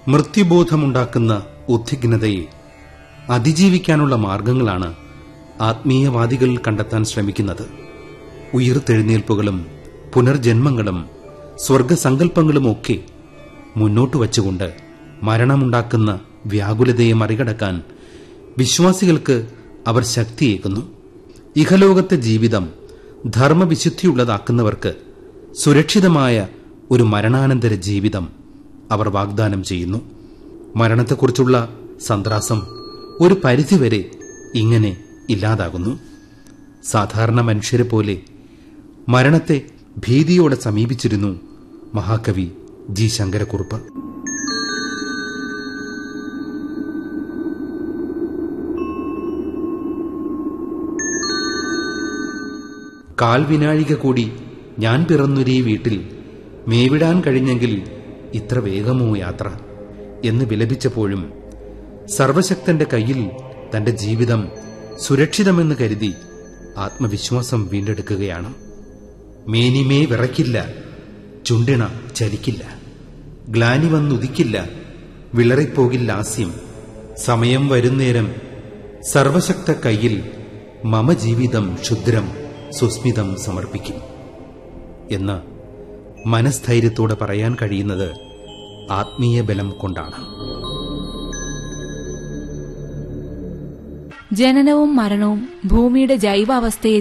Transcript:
മൃത്യുബോധമുണ്ടാക്കുന്ന ഉദ്വിഗ്നതയെ അതിജീവിക്കാനുള്ള മാർഗങ്ങളാണ് ആത്മീയവാദികൾ കണ്ടെത്താൻ ശ്രമിക്കുന്നത് ഉയിർത്തെഴുന്നേൽപ്പുകളും പുനർജന്മങ്ങളും സ്വർഗസങ്കല്പങ്ങളുമൊക്കെ മുന്നോട്ട് വച്ചുകൊണ്ട് മരണമുണ്ടാക്കുന്ന വ്യാകുലതയെ മറികടക്കാൻ വിശ്വാസികൾക്ക് അവർ ശക്തിയേകുന്നു ഇഹലോകത്തെ ജീവിതം ധർമ്മവിശുദ്ധിയുള്ളതാക്കുന്നവർക്ക് സുരക്ഷിതമായ ഒരു മരണാനന്തര ജീവിതം അവർ വാഗ്ദാനം ചെയ്യുന്നു മരണത്തെക്കുറിച്ചുള്ള സന്ത്രാസം ഒരു പരിധിവരെ ഇങ്ങനെ ഇല്ലാതാകുന്നു സാധാരണ മനുഷ്യരെ പോലെ മരണത്തെ ഭീതിയോടെ സമീപിച്ചിരുന്നു മഹാകവി ജി ശങ്കരക്കുറുപ്പ് കാൽവിനാഴിക കൂടി ഞാൻ പിറന്നൊരീ വീട്ടിൽ മേവിടാൻ കഴിഞ്ഞെങ്കിൽ ഇത്ര വേഗമോ യാത്ര എന്ന് വിലപിച്ചപ്പോഴും സർവശക്തന്റെ കയ്യിൽ തന്റെ ജീവിതം സുരക്ഷിതമെന്ന് കരുതി ആത്മവിശ്വാസം വീണ്ടെടുക്കുകയാണ് മേനിമേ വിറയ്ക്കില്ല ചുണ്ടിണ ചലിക്കില്ല ഗ്ലാനി വന്നുദിക്കില്ല വിളറിപ്പോകില്ല ആസ്യം സമയം വരുന്നേരം സർവശക്ത കയ്യിൽ മമ ജീവിതം ക്ഷുദ്രം സുസ്മിതം സമർപ്പിക്കും എന്ന് മനസ്ഥൈര്യത്തോടെ പറയാൻ കഴിയുന്നത് ആത്മീയ ബലം കൊണ്ടാണ് ജനനവും മരണവും ഭൂമിയുടെ ജൈവാവസ്ഥയെ